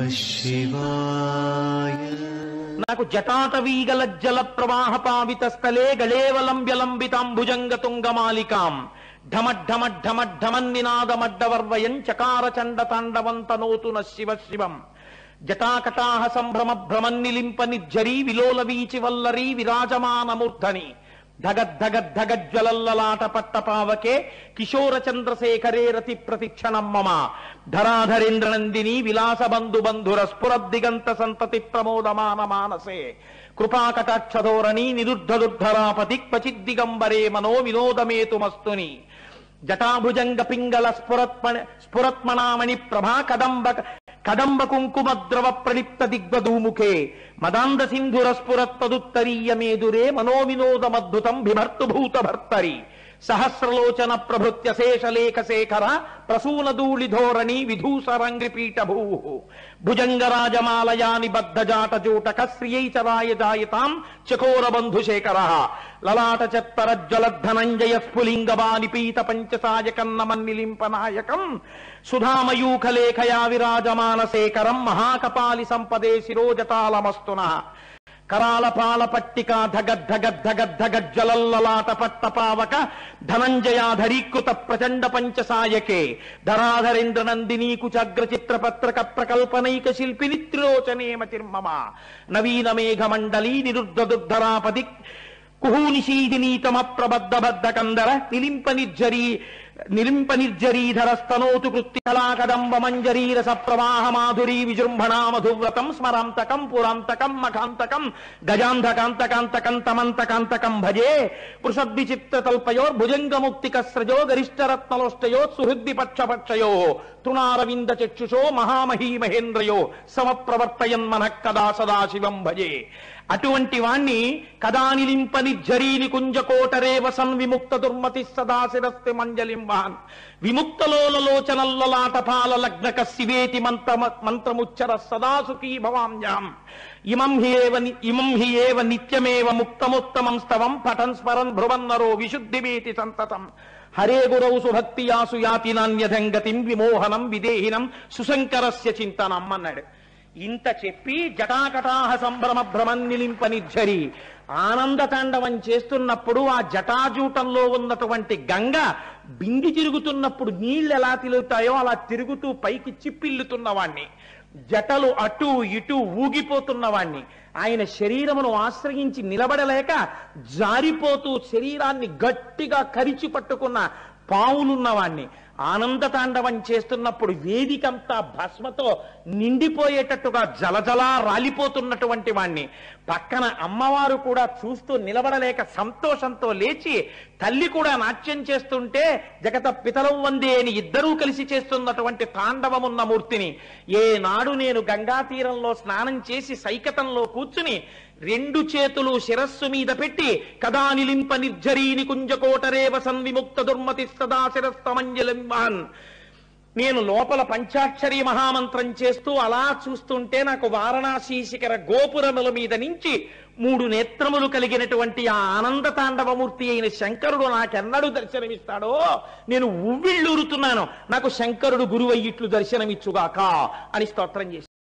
శివాయ నాకు జటాటవీగల జల ప్రవాహ పావిత స్థలే గళేవలంబ్యలంబితాంభుజంగ తుంగమాలికాం ఢమఢమఢమఢమన్నినాదమడ్డవర్వయం చకార చండ తాండవంతనోతున శివ శివం జటాకటాహ సంభ్రమ భ్రమన్నిలింప నిర్జరీ విలోల వీచి వల్లరీ విరాజమానమూర్ధని ధగద్ధగద్ధగజ్వలల్లలాట పట్టపావకే కిశోర చంద్రశేఖరే రతి ప్రతిక్షణం మమ ధరాధరేంద్ర నందిని విలాస బంధు బంధుర స్ఫురద్దిగంత సంతతి ప్రమోదమాన మానసే కృపాకటాక్షధోరణి నిరుద్ధదుర్ధరాపతి క్వచిద్దిగంబరే మనో వినోదమేతుమస్తుని జటాభుజంగ పింగళ స్ఫురత్మ స్ఫురత్మనామణి ప్రభా కదంబ కదంబ కుంకుమ ద్రవ ప్రలిప్త దిగ్వధూముఖే మదాంద సింధుర స్ఫురత్తదుత్తరీయ మేదురే మనోవినోదమద్భుతం బిభర్తు భూత భర్తరి సహస్రలోచన ప్రభృత్య శేషలేఖ శేఖర ప్రసూన ధూళిధోరణి విధూసరంగ్రి పీఠ భూ భుజంగరాజమాలయా నిబద్ధజాట జూటక శ్రియై చరాయ జాయతాం చకోర బంధు శేఖర లలాట చత్తర జ్వలద్ధనంజయ స్ఫులింగ బాలిపీత పంచసాయ కన్నమన్నిలింపనాయకం సుధామయూఖలేఖయా విరాజమాన శేఖరం మహాకపాలి సంపదే శిరోజటాలమస్తున కరాల పాల పట్టిక ధగద్ధగద్ధగద్ధగజ్జలల్లలాట పట్టపావక ధనంజయాధరీకృత ప్రచండ పంచసాయకే ధరాధరేంద్ర నందినీ కుచగ్ర చిత్ర పత్రక ప్రకల్పనైక శిల్పిని త్రిలోచనేమ తిర్మమ నవీన మేఘ మండలీ నిరుద్ధ దుర్ధరాపది కుహూనిషీదినీతమ ప్రబద్ధ బద్ధ కందర నిలింప నిర్జరీ నిలింప నిర్జరీధర స్తనోతు కృత్తికళా కదంబ మంజరీర సప్రవాహ మాధురీ విజృంభణా మధువ్రతం స్మరాంతకం పురాంతకం మఖాంతకం గజాంధకాంతకాంతకం తమంతకాంతకం భజే పృషద్విచిత్ర తల్పయోర్ భుజంగముక్తిక స్రజో గరిష్టరత్నలోష్టయో సుహృద్ది పక్షపక్షయో తృణారవింద చక్షుషో మహామహీ మహేంద్రయో సమప్రవర్తయన్ మనః కదా సదాశివం భజే అటువంటి వాణ్ణి కదా నిలింప నిర్జరీని కుంజకోటరేవ సన్ విముక్త దుర్మతి సదాశిరస్తి మంజలింవాన్ విముక్తలోలలోచనల్లలాటపాల లగ్నక శివేతి మంత్ర మంత్రముచ్చర సదాసుఖీ భవామ్యాం ఇమం హి ఏవ ని- ఇమం హి ఏవ నిత్యమేవ ముక్తముత్తమం స్తవం పఠన్ స్మరన్ భ్రువన్నరో విశుద్ధిమేతి సంతతం హరే గురౌ సుభక్తియాసు యాతి నాణ్యధం గతిం విమోహనం విదేహినం సుశంకరస్య చింతనం అన్నాడు ఇంత చెప్పి జటాకటాహ సంభ్రమ భ్రమన్నిలింప నిర్జరి ఆనంద తాండవం చేస్తున్నప్పుడు ఆ జటాజూటంలో ఉన్నటువంటి గంగ బింది తిరుగుతున్నప్పుడు నీళ్లు ఎలా తిరుగుతాయో అలా తిరుగుతూ పైకి చిప్పిల్లుతున్నవాణ్ణి జటలు అటు ఇటు ఊగిపోతున్నవాణ్ణి ఆయన శరీరమును ఆశ్రయించి నిలబడలేక జారిపోతూ శరీరాన్ని గట్టిగా కరిచి పట్టుకున్న పావులున్నవాణ్ణి ఆనంద తాండవం చేస్తున్నప్పుడు వేదికంతా భస్మతో నిండిపోయేటట్టుగా జలజలా రాలిపోతున్నటువంటి వాణ్ణి పక్కన అమ్మవారు కూడా చూస్తూ నిలబడలేక సంతోషంతో లేచి తల్లి కూడా నాట్యం చేస్తుంటే జగత పితలం వందే అని ఇద్దరూ కలిసి చేస్తున్నటువంటి తాండవమున్న మూర్తిని ఏనాడు నేను గంగా తీరంలో స్నానం చేసి సైకతంలో కూర్చుని రెండు చేతులు శిరస్సు మీద పెట్టి కదా నిలింప నిర్జరీని కుంజకోటరేవ సన్విముక్త దుర్మతి సదా శిరస్తమంజలింబాన్ నేను లోపల పంచాక్షరి మహామంత్రం చేస్తూ అలా చూస్తుంటే నాకు వారణాసి శిఖర గోపురముల మీద నుంచి మూడు నేత్రములు కలిగినటువంటి ఆ ఆనంద తాండవమూర్తి అయిన శంకరుడు నాకెన్నడూ దర్శనమిస్తాడో నేను ఉవ్విళ్ళూరుతున్నాను నాకు శంకరుడు గురువయ్యిట్లు దర్శనమిచ్చుగాక అని స్తోత్రం చేశాను